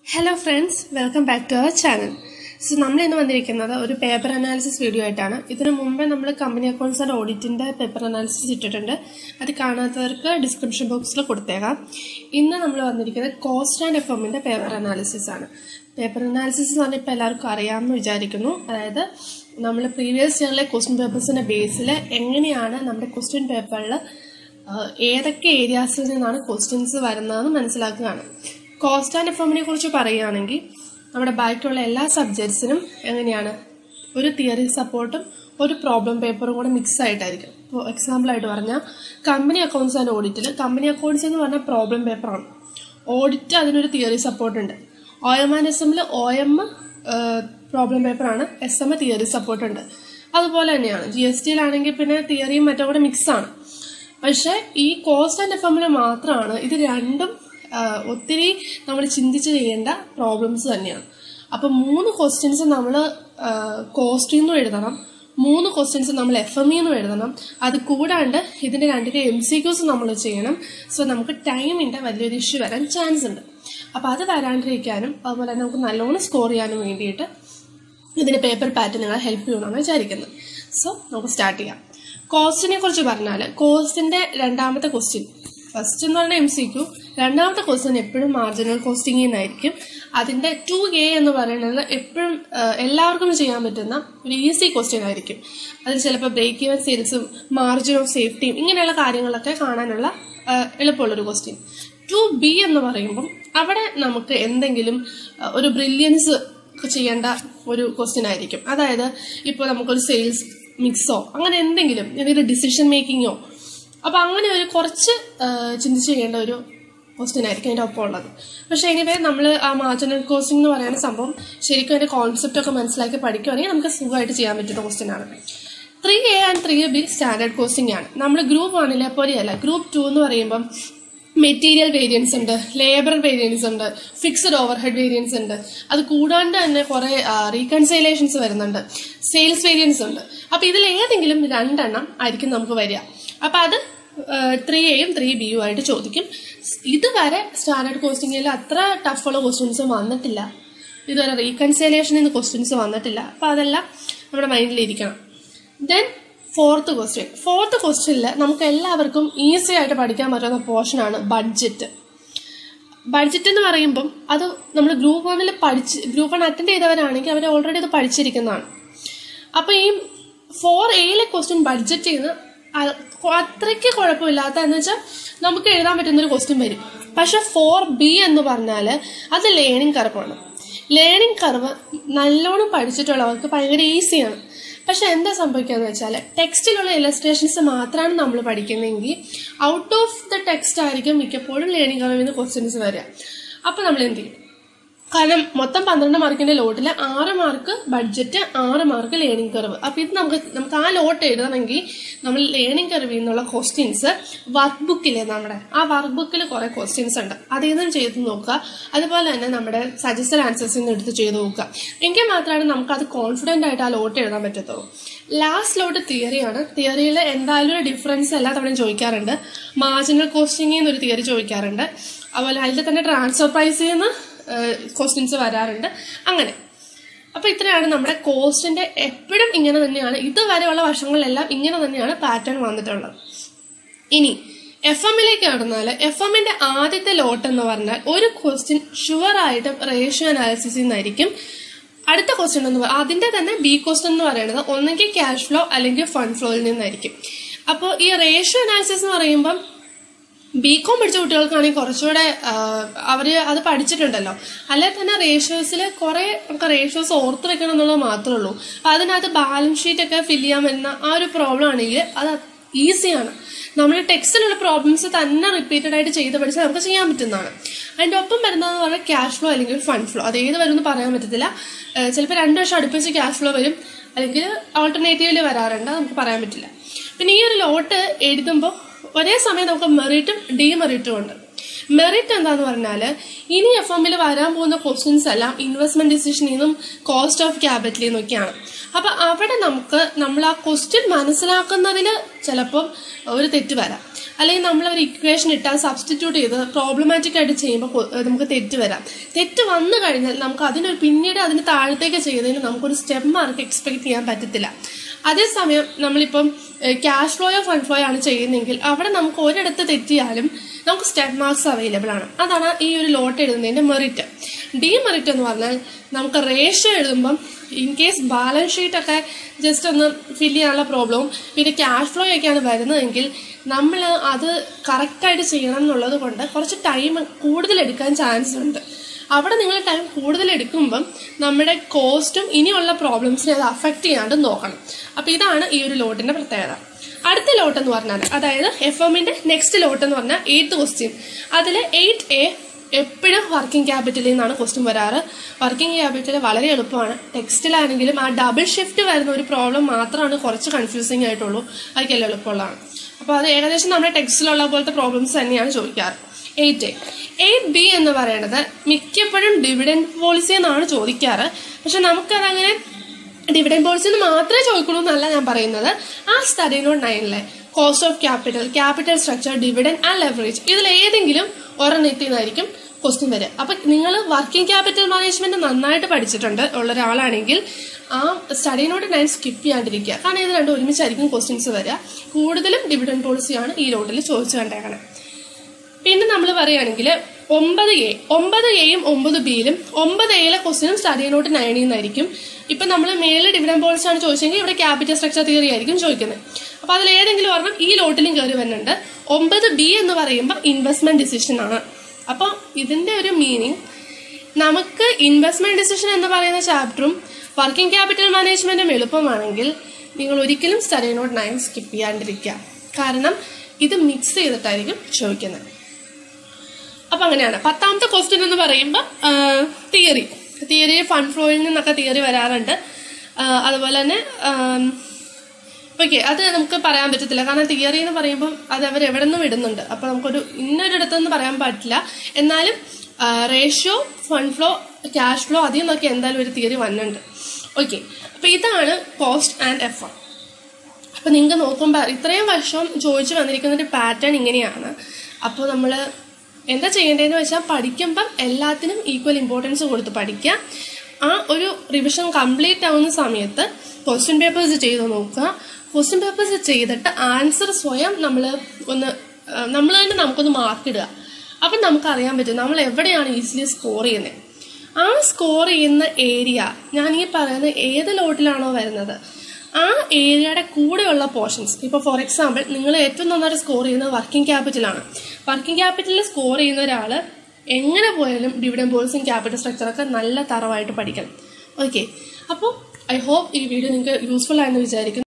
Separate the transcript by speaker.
Speaker 1: hello friends welcome back to our channel so നമ്മൾ ഇന്ന് വന്നിരിക്കുന്നത് ഒരു പേപ്പർ അനാലിസിസ് വീഡിയോ ആയിട്ടാണ് ഇതിനു മുമ്പേ നമ്മൾ കമ്പനി അക്കൗണ്ട്സ് ആൻഡ് ഓഡിറ്റിന്റെ പേപ്പർ അനാലിസിസ് ഇട്ടിട്ടുണ്ട് അത് കാണാത്തവർക്ക് ഡിസ്ക്രിപ്ഷൻ ബോക്സിൽ കൊടുത്തേക്കാം ഇന്ന് നമ്മൾ വന്നിരിക്കുന്നത് കോസ്റ്റ് ആൻഡ് എഫ് എമ്മിന്റെ പേപ്പർ അനാലിസിസ് ആണ് പേപ്പർ അനാലിസിസ് എന്ന് പറഞ്ഞാൽ ഇപ്പോൾ എല്ലാവർക്കും അറിയാമെന്ന് വിചാരിക്കുന്നു അതായത് നമ്മൾ പ്രീവിയസ് ഇയറിലെ ക്വസ്റ്റ്യൻ പേപ്പേഴ്സിന്റെ ബേസിൽ എങ്ങനെയാണ് നമ്മുടെ ക്വസ്റ്റ്യൻ പേപ്പറിൽ ഏതൊക്കെ ഏരിയാസിൽ നിന്നാണ് ക്വസ്റ്റ്യൻസ് വരുന്നതെന്ന് മനസ്സിലാക്കുകയാണ് കോസ്റ്റ് ആൻഡ് എഫമിനെ കുറിച്ച് പറയുകയാണെങ്കിൽ നമ്മുടെ ബാക്കിയുള്ള എല്ലാ സബ്ജക്ട്സിനും എങ്ങനെയാണ് ഒരു തിയറി സപ്പോർട്ടും ഒരു പ്രോബ്ലം പേപ്പറും കൂടെ മിക്സ് ആയിട്ടായിരിക്കും ഇപ്പോൾ എക്സാമ്പിൾ ആയിട്ട് പറഞ്ഞാൽ കമ്പനി അക്കൗണ്ട്സ് ആൻഡ് ഓഡിറ്റിൽ കമ്പനി അക്കൗണ്ട്സ് എന്ന് പറഞ്ഞാൽ പ്രോബ്ലം പേപ്പറാണ് ഓഡിറ്റ് അതിനൊരു തിയറി സപ്പോർട്ട് ഉണ്ട് ഒ എം ആൻഡ് എസ് എമ്മിൽ ഒ എം പ്രോബ്ലം പേപ്പറാണ് എസ് എം തിയറി സപ്പോർട്ട് ഉണ്ട് അതുപോലെ തന്നെയാണ് ജി എസ് ടിയിലാണെങ്കിൽ പിന്നെ തിയറിയും മറ്റും കൂടെ മിക്സ് ആണ് പക്ഷെ ഈ കോസ്റ്റ് ആൻഡ് എഫ് എമ്മിൽ മാത്രമാണ് ഇത് രണ്ടും ഒത്തിരി നമ്മൾ ചിന്തിച്ച് ചെയ്യേണ്ട പ്രോബ്ലംസ് തന്നെയാണ് അപ്പം മൂന്ന് ക്വസ്റ്റ്യൻസ് നമ്മൾ കോസ്റ്റിൽ നിന്നും എഴുതണം മൂന്ന് ക്വസ്റ്റ്യൻസ് നമ്മൾ എഫ് എം നിന്നും എഴുതണം അത് കൂടാണ്ട് ഇതിന്റെ രണ്ടിന്റെ എം സി ക്യൂസ് നമ്മൾ ചെയ്യണം സോ നമുക്ക് ടൈമിന്റെ വലിയൊരു ഇഷ്യൂ വരാൻ ചാൻസ് ഉണ്ട് അപ്പം അത് വരാണ്ടിരിക്കാനും അതുപോലെ തന്നെ നമുക്ക് നല്ലോണം സ്കോർ ചെയ്യാനും വേണ്ടിയിട്ട് ഇതിന്റെ പേപ്പർ പാറ്റേൺ നിങ്ങളെ ഹെൽപ്പ് ചെയ്യുമെന്നാണ് വിചാരിക്കുന്നത് സോ നമുക്ക് സ്റ്റാർട്ട് ചെയ്യാം കോസ്റ്റിനെ കുറിച്ച് പറഞ്ഞാൽ കോസ്റ്റിന്റെ രണ്ടാമത്തെ ക്വസ്റ്റ്യൻ ഫസ്റ്റ് എന്ന് പറഞ്ഞാൽ എം സി ക്യു രണ്ടാമത്തെ ക്വസ്റ്റ്യൻ എപ്പോഴും മാർജിനൽ കോസ്റ്റിംഗ് എന്നായിരിക്കും അതിന്റെ ടു എ എന്ന് പറയുന്നത് എപ്പോഴും എല്ലാവർക്കും ചെയ്യാൻ പറ്റുന്ന ഒരു ഈസി ക്വസ്റ്റ്യൻ ആയിരിക്കും അതിൽ ചിലപ്പോൾ ബ്രേക്ക് ഈവൻ സെയിൽസും മാർജിൻ ഓഫ് സേഫ്റ്റിയും ഇങ്ങനെയുള്ള കാര്യങ്ങളൊക്കെ കാണാനുള്ള എളുപ്പമുള്ളൊരു ക്വസ്റ്റ്യൻ ടു ബി എന്ന് പറയുമ്പം അവിടെ നമുക്ക് എന്തെങ്കിലും ഒരു ബ്രില്യൻസ് ചെയ്യേണ്ട ഒരു ക്വസ്റ്റ്യൻ ആയിരിക്കും അതായത് ഇപ്പോൾ നമുക്കൊരു സെയിൽസ് മിക്സോ അങ്ങനെ എന്തെങ്കിലും എന്തെങ്കിലും ഡിസിഷൻ മേക്കിങ്ങോ അപ്പൊ അങ്ങനെ ഒരു കുറച്ച് ചിന്തിച്ച് ചെയ്യേണ്ട ഒരു ക്വസ്റ്റ്യൻ ആയിരിക്കും അതിന്റെ ഒപ്പം ഉള്ളത് പക്ഷെ എനിവേ നമ്മൾ ആ മാർജിനൽ കോസ്റ്റിംഗ് എന്ന് പറയുന്ന സംഭവം ശരിക്കും അതിന്റെ കോൺസെപ്റ്റ് ഒക്കെ മനസ്സിലാക്കി പഠിക്കുകയാണെങ്കിൽ നമുക്ക് സുഖമായിട്ട് ചെയ്യാൻ പറ്റുന്ന ക്വസ്റ്റ്യൻ ആണ് three A and three B standard costing ആണ് നമ്മൾ ഗ്രൂപ്പ് വണ്ണിലെ പോലെയല്ല ഗ്രൂപ്പ് ടു എന്ന് പറയുമ്പം മെറ്റീരിയൽ വേരിയൻസ് ഉണ്ട് ലേബർ വേരിയൻസ് ഉണ്ട് ഫിക്സഡ് ഓവർ ഹെഡ് വേരിയൻസ് ഉണ്ട് അത് കൂടാണ്ട് തന്നെ കുറെ റീകൺസൈലേഷൻസ് വരുന്നുണ്ട് സെയിൽസ് വേരിയൻസ് ഉണ്ട് അപ്പൊ ഇതിൽ ഏതെങ്കിലും രണ്ടെണ്ണം ആയിരിക്കും നമുക്ക് വരിക അപ്പൊ അത് ത്രീ എയും ത്രീ ബിയും ആയിട്ട് ചോദിക്കും ഇതുവരെ സ്റ്റാൻഡേർഡ് കോസ്റ്റിംഗിൽ അത്ര ടഫുള്ള ക്വസ്റ്റ്യൻസ് വന്നിട്ടില്ല ഇതുവരെ റീകൺസൈലേഷനിൽ നിന്ന് ക്വസ്റ്റ്യൻസ് വന്നിട്ടില്ല അപ്പൊ അതെല്ലാം നമ്മുടെ മൈൻഡിൽ ഇരിക്കണം ദെൻ ഫോർത്ത് ക്വസ്റ്റ്യൻ ഫോർത്ത് ക്വസ്റ്റ്യനിൽ നമുക്ക് എല്ലാവർക്കും ഈസി ആയിട്ട് പഠിക്കാൻ പറ്റുന്ന പോർഷനാണ് ബഡ്ജറ്റ് ബഡ്ജറ്റ് എന്ന് പറയുമ്പം അത് നമ്മൾ ഗ്രൂപ്പ് വണ്ണിൽ പഠിച്ച് ഗ്രൂപ്പ് വൺ അറ്റൻഡ് ചെയ്തവരാണെങ്കിൽ അവർ ഓൾറെഡി ഇത് പഠിച്ചിരിക്കുന്നതാണ് അപ്പൊ ഈ ഫോർ എയിലെ ക്വസ്റ്റ്യൻ ബഡ്ജറ്റ് ചെയ്യുന്ന അത്രയ്ക്ക് കുഴപ്പമില്ലാത്ത എന്ന് വെച്ചാൽ നമുക്ക് എഴുതാൻ പറ്റുന്ന ഒരു ക്വസ്റ്റ്യൻ വരും പക്ഷെ ഫോർ ബി എന്ന് പറഞ്ഞാൽ അത് ലേണിംഗ് കർവാണ് ലേണിംഗ് കർവ് നല്ലോണം പഠിച്ചിട്ടുള്ളവർക്ക് ഭയങ്കര ഈസിയാണ് പക്ഷെ എന്താ സംഭവിക്കുക വെച്ചാൽ ടെക്സ്റ്റിലുള്ള ഇലസ്ട്രേഷൻസ് മാത്രമാണ് നമ്മൾ പഠിക്കുന്നതെങ്കിൽ ഔട്ട് ഓഫ് ദ ടെക്സ്റ്റ് ആയിരിക്കും മിക്കപ്പോഴും ലേണിംഗ് കർവിൽ നിന്ന് ക്വസ്റ്റ്യൻസ് വരിക അപ്പൊ നമ്മൾ എന്ത് ചെയ്യും കാരണം മൊത്തം പന്ത്രണ്ട് മാർക്കിന്റെ ലോട്ടിൽ ആറ് മാർക്ക് ബഡ്ജറ്റ് ആറ് മാർക്ക് ലേണിംഗ് കർവ് അപ്പൊ ഇത് നമുക്ക് നമുക്ക് ആ ലോട്ട് എഴുതണമെങ്കിൽ നമ്മൾ ലേണിംഗ് കർവിൽ നിന്നുള്ള ക്വസ്റ്റ്യൻസ് വർക്ക് ബുക്കിലെ നമ്മുടെ ആ വർക്ക് ബുക്കിൽ കുറെ ക്വസ്റ്റ്യൻസ് ഉണ്ട് അതിൽ നിന്നും ചെയ്ത് നോക്കുക അതുപോലെ തന്നെ നമ്മുടെ സജസ്റ്റഡ് ആൻസേഴ്സിൽ നിന്ന് എടുത്ത് ചെയ്ത് നോക്കുക എങ്കിൽ മാത്രമാണ് നമുക്ക് അത് കോൺഫിഡന്റ് ആയിട്ട് ആ ലോട്ട് എഴുതാൻ പറ്റത്തുള്ളൂ ലാസ്റ്റ് ലോട്ട് തിയറിയാണ് തിയറിയിൽ എന്തായാലും ഒരു ഡിഫറൻസ് എല്ലാ തവണയും ചോദിക്കാറുണ്ട് മാർജിനൽ കോസ്റ്റിംഗിൽ നിന്ന് ഒരു തിയറി ചോദിക്കാറുണ്ട് അതുപോലെ അതിൽ തന്നെ ട്രാൻസ്ഫർ പ്രൈസിൽ നിന്ന് ക്വസ്റ്റ്യൻസ് വരാറുണ്ട് അങ്ങനെ അപ്പൊ ഇത്രയാണ് നമ്മുടെ കോസ്റ്റിന്റെ എപ്പോഴും ഇങ്ങനെ തന്നെയാണ് ഇതുവരെയുള്ള വർഷങ്ങളിലെല്ലാം ഇങ്ങനെ തന്നെയാണ് പാറ്റേൺ വന്നിട്ടുള്ളത് ഇനി എഫ് എമ്മിലേക്ക് കടന്നാൽ എഫ് എമ്മിന്റെ ആദ്യത്തെ ലോട്ട് എന്ന് പറഞ്ഞാൽ ഒരു ക്വസ്റ്റ്യൻ ഷുവർ ആയിട്ടും റേഷ്യോ അനാലിസിസിൽ നിന്നായിരിക്കും അടുത്ത ക്വസ്റ്റ്യൻ എന്ന് പറയുന്നത് അതിന്റെ തന്നെ ബി ക്വസ്റ്റ്യൻ എന്ന് പറയുന്നത് ഒന്നെങ്കിൽ ക്യാഷ് ഫ്ലോ അല്ലെങ്കിൽ ഫണ്ട് ഫ്ലോയിൽ നിന്നായിരിക്കും അപ്പോൾ ഈ റേഷ്യോ അനാലിസിസ് എന്ന് പറയുമ്പം ബി കോം പഠിച്ച കുട്ടികൾക്കാണെങ്കിൽ കുറച്ചുകൂടെ അവർ അത് പഠിച്ചിട്ടുണ്ടല്ലോ അല്ലെ തന്നെ റേഷ്യോസിൽ കുറെ നമുക്ക് റേഷ്യോസ് ഓർത്ത് വെക്കണം എന്നുള്ളത് മാത്രമേ ഉള്ളൂ അപ്പൊ അതിനകത്ത് ബാലൻസ് ഷീറ്റ് ഒക്കെ ഫില്ല് ചെയ്യാൻ വരുന്ന ആ ഒരു പ്രോബ്ലം ആണെങ്കിൽ അത് ഈസിയാണ് നമ്മുടെ ടെക്സ്റ്റിലുള്ള പ്രോബ്ലംസ് തന്നെ റിപ്പീറ്റഡ് ആയിട്ട് ചെയ്ത് പഠിച്ചാൽ നമുക്ക് ചെയ്യാൻ പറ്റുന്നതാണ് അതിന്റെ ഒപ്പം വരുന്നതെന്ന് പറഞ്ഞാൽ ക്യാഷ് ഫ്ലോ അല്ലെങ്കിൽ ഫണ്ട് ഫ്ലോ അത് ഏത് വരുമെന്ന് പറയാൻ പറ്റത്തില്ല ചിലപ്പോൾ രണ്ട് വർഷം അടുപ്പിച്ച് ക്യാഷ് ഫ്ലോ വരും അല്ലെങ്കിൽ ഓൾട്ടർനേറ്റീവില് വരാറുണ്ട് നമുക്ക് പറയാൻ പറ്റില്ല പിന്നെ ഈ ഒരു ലോട്ട് എഴുതുമ്പോൾ ഒരേ സമയം നമുക്ക് മെറിറ്റും ഡിമെറിറ്റും ഉണ്ട് മെറിറ്റ് എന്താന്ന് പറഞ്ഞാൽ ഇനി എഫ് എമ്മിൽ വരാൻ പോകുന്ന ക്വസ്റ്റ്യൻസ് എല്ലാം ഇൻവെസ്റ്റ്മെന്റ് ഡിസിഷനിൽ നിന്നും കോസ്റ്റ് ഓഫ് ക്യാപിറ്റലിൽ നിന്നൊക്കെയാണ് അപ്പൊ അവിടെ നമുക്ക് നമ്മൾ ആ ക്വസ്റ്റ്യൻ മനസ്സിലാക്കുന്നതിൽ ചിലപ്പം ഒരു തെറ്റ് വരാം അല്ലെങ്കിൽ നമ്മൾ ഒരു ഇക്വേഷൻ ഇട്ടാൽ സബ്സ്റ്റിറ്റ്യൂട്ട് ചെയ്ത് പ്രോബ്ലമാറ്റിക് ആയിട്ട് ചെയ്യുമ്പോൾ കൊ- ഏഹ് നമുക്ക് തെറ്റ് വരാം തെറ്റ് വന്നു കഴിഞ്ഞാൽ നമുക്ക് അതിനൊരു പിന്നീട് അതിന് താഴത്തേക്ക് ചെയ്തതിന് നമുക്കൊരു സ്റ്റെപ്പ് മാർക്ക് എക്സ്പെക്ട് ചെയ്യാൻ പറ്റത്തില്ല അതേസമയം നമ്മളിപ്പം ക്യാഷ് ഫ്ലോയോ ഫണ്ട് ഫ്ലോയോ ആണ് ചെയ്യുന്നതെങ്കിൽ അവിടെ നമുക്ക് ഒരിടത്ത് തെറ്റിയാലും നമുക്ക് സ്റ്റെപ്പ് മാർക്സ് അവൈലബിൾ ആണ് അതാണ് ഈ ഒരു ലോട്ട് എഴുതുന്നതിന്റെ മെറിറ്റ് ഡി മെറിറ്റ് എന്ന് പറഞ്ഞാൽ നമുക്ക് റേഷ്യോ എഴുതുമ്പം ഇൻ കേസ് ബാലൻസ് ഷീറ്റ് ഒക്കെ ജസ്റ്റ് ഒന്ന് ഫില്ല് ചെയ്യാനുള്ള പ്രോബ്ലവും പിന്നെ ക്യാഷ് ഫ്ലോ ഒക്കെയാണ് വരുന്നതെങ്കിൽ നമ്മൾ അത് കറക്റ്റായിട്ട് ചെയ്യണം എന്നുള്ളത് കൊണ്ട് കുറച്ച് ടൈം കൂടുതൽ എടുക്കാൻ ചാൻസ് ഉണ്ട് അവിടെ നിങ്ങൾ ടൈം കൂടുതൽ എടുക്കുമ്പം നമ്മുടെ കോസ്റ്റും ഇനിയുള്ള പ്രോബ്ലംസിനെ അത് അഫക്റ്റ് ചെയ്യാണ്ട് നോക്കണം അപ്പം ഇതാണ് ഈ ഒരു ലോട്ടിന്റെ പ്രത്യേകത അടുത്ത ലോട്ട് എന്ന് പറഞ്ഞാൽ അതായത് എഫ് എമ്മിന്റെ നെക്സ്റ്റ് ലോട്ട് എന്ന് പറഞ്ഞാൽ എയ്ത്ത് ക്വസ്റ്റ്യൻ അതിൽ എയ്റ്റ് എ എപ്പോഴും വർക്കിംഗ് ക്യാപിറ്റലിൽ നിന്നാണ് ക്വസ്റ്റ്യൻ വരാറ് വർക്കിംഗ് ക്യാപിറ്റൽ വളരെ എളുപ്പമാണ് ടെക്സ്റ്റിലാണെങ്കിലും ആ ഡബിൾ ഷിഫ്റ്റ് വരുന്ന ഒരു പ്രോബ്ലം മാത്രമാണ് കുറച്ച് കൺഫ്യൂസിങ് ആയിട്ടുള്ളൂ അതൊക്കെല്ലാം എളുപ്പമുള്ളതാണ് അപ്പോൾ അത് ഏകദേശം നമ്മുടെ ടെക്സ്റ്റിലുള്ള പോലത്തെ പ്രോബ്ലംസ് തന്നെയാണ് ചോദിക്കാറ് എയ്റ്റ് എ എയ്റ്റ് ബി എന്ന് പറയുന്നത് മിക്കപ്പോഴും ഡിവിഡൻഡ് പോളിസി എന്നാണ് ചോദിക്കാറ് പക്ഷെ നമുക്കതങ്ങനെ ഡിവിഡൻഡ് പോളിസി എന്ന് മാത്രമേ ചോദിക്കുള്ളൂ എന്നല്ല ഞാൻ പറയുന്നത് ആ സ്റ്റഡി നോട്ട് നയനിലെ cost of capital capital structure dividend and leverage ഇതിൽ ഏതെങ്കിലും ഒരെണ്ണത്തിൽ നിന്നായിരിക്കും ക്വസ്റ്റ്യൻ വരിക അപ്പൊ നിങ്ങൾ വർക്കിംഗ് ക്യാപിറ്റൽ മാനേജ്മെന്റ് നന്നായിട്ട് പഠിച്ചിട്ടുണ്ട് ഉള്ള ഒരാളാണെങ്കിൽ ആ സ്റ്റഡി നോട്ട് നയൻ സ്കിപ്പ് ചെയ്യാണ്ടിരിക്കുക കാരണം ഇത് രണ്ടും ഒരുമിച്ചായിരിക്കും ക്വസ്റ്റ്യൻസ് വരിക കൂടുതലും ഡിവിഡൻഡ് പോളിസിയാണ് ഈ ലോട്ടിൽ ചോദിച്ചു കണ്ടേക്കണേ പിന്നെ നമ്മൾ പറയുകയാണെങ്കിൽ ഒമ്പത് എ ഒമ്പത് എയും ഒമ്പത് ബിയിലും ഒമ്പത് എയിലെ ക്വസ്റ്റിനും സ്റ്റഡി നോട്ട് നയനിൽ നിന്നായിരിക്കും ഇപ്പൊ നമ്മൾ മേളിൽ ഡിവിഡൻ പോളിസി ആണ് ചോദിച്ചെങ്കിൽ ഇവിടെ ക്യാപിറ്റൽ സ്ട്രക്ചർ തിയറി ആയിരിക്കും ചോദിക്കുന്നത് അപ്പൊ അതിൽ ഏതെങ്കിലും ഒരെണ്ണം ഈ ലോട്ടിലും കയറി വരുന്നുണ്ട് ഒമ്പത് ബി എന്ന് പറയുമ്പോൾ ഇൻവെസ്റ്റ്മെന്റ് ഡിസിഷൻ ആണ് അപ്പോൾ ഇതിന്റെ ഒരു മീനിങ് നമുക്ക് ഇൻവെസ്റ്റ്മെന്റ് ഡിസിഷൻ എന്ന് പറയുന്ന ചാപ്റ്ററും വർക്കിംഗ് ക്യാപിറ്റൽ മാനേജ്മെന്റും എളുപ്പമാണെങ്കിൽ നിങ്ങൾ ഒരിക്കലും സ്റ്റഡി നോട്ട് നയൻ സ്കിപ്പ് ചെയ്യാണ്ടിരിക്കുക കാരണം ഇത് മിക്സ് ചെയ്തിട്ടായിരിക്കും ചോദിക്കുന്നത് അപ്പൊ അങ്ങനെയാണ് പത്താമത്തെ ക്വസ്റ്റ്യൻ എന്ന് പറയുമ്പോൾ തിയറി തിയറി ഫണ്ട് ഫ്ലോയിൽ നിന്നൊക്കെ തിയറി വരാറുണ്ട് ആ, അതുപോലെ തന്നെ ഓക്കെ അത് നമുക്ക് പറയാൻ പറ്റത്തില്ല കാരണം തിയറി എന്ന് പറയുമ്പോൾ അത് അവർ എവിടെ നിന്നും ഇടുന്നുണ്ട് അപ്പൊ നമുക്കൊരു ഇന്നൊരിടത്തെന്ന് പറയാൻ പറ്റില്ല എന്നാലും ratio fund flow cash flow അതിൽ നിന്നൊക്കെ എന്തായാലും ഒരു തിയറി വന്നിട്ടുണ്ട് ഓക്കെ അപ്പൊ ഇതാണ് കോസ്റ്റ് ആൻഡ് എഫ് അപ്പൊ നിങ്ങൾക്ക് നോക്കുമ്പോൾ ഇത്രയും വർഷം ചോദിച്ചു വന്നിരിക്കുന്ന ഒരു പാറ്റേൺ ഇങ്ങനെയാണ് അപ്പോൾ നമ്മൾ എന്താ ചെയ്യേണ്ടതെന്ന് വെച്ചാൽ പഠിക്കുമ്പം എല്ലാത്തിനും ഈക്വൽ ഇമ്പോർട്ടൻസ് കൊടുത്ത് പഠിക്കുക ആ ഒരു റിവിഷൻ കംപ്ലീറ്റ് ആവുന്ന സമയത്ത് ക്വസ്റ്റ്യൻ പേപ്പേഴ്സ് ചെയ്ത് നോക്കുക ക്വസ്റ്റ്യൻ പേപ്പേഴ്സ് ചെയ്തിട്ട് ആൻസർ സ്വയം നമ്മൾ ഒന്ന് നമ്മൾ തന്നെ നമുക്കൊന്ന് മാർക്ക് ഇടുക അപ്പം നമുക്ക് അറിയാൻ പറ്റും നമ്മൾ എവിടെയാണ് ഈസിലി സ്കോർ ചെയ്യുന്നത് ആ സ്കോർ ചെയ്യുന്ന ഏരിയ ഞാൻ ഈ പറയുന്ന ഏത് ലോട്ടിലാണോ വരുന്നത് ആ ഏരിയയുടെ കൂടെയുള്ള പോർഷൻസ് ഇപ്പോൾ ഫോർ എക്സാമ്പിൾ നിങ്ങൾ ഏറ്റവും നന്നായിട്ട് സ്കോർ ചെയ്യുന്നത് വർക്കിംഗ് ക്യാപിറ്റലാണ് വർക്കിംഗ് ക്യാപിറ്റലിൽ സ്കോർ ചെയ്യുന്ന ഒരാൾ എങ്ങനെ പോയാലും ഡിവിഡൻ പോളിസിയും ക്യാപിറ്റൽ സ്ട്രക്ചറൊക്കെ നല്ല തറവായിട്ട് പഠിക്കണം ഓക്കെ അപ്പോൾ ഐ ഹോപ്പ് ഈ വീഡിയോ നിങ്ങൾക്ക് യൂസ്ഫുൾ ആയെന്ന് വിചാരിക്കുന്നു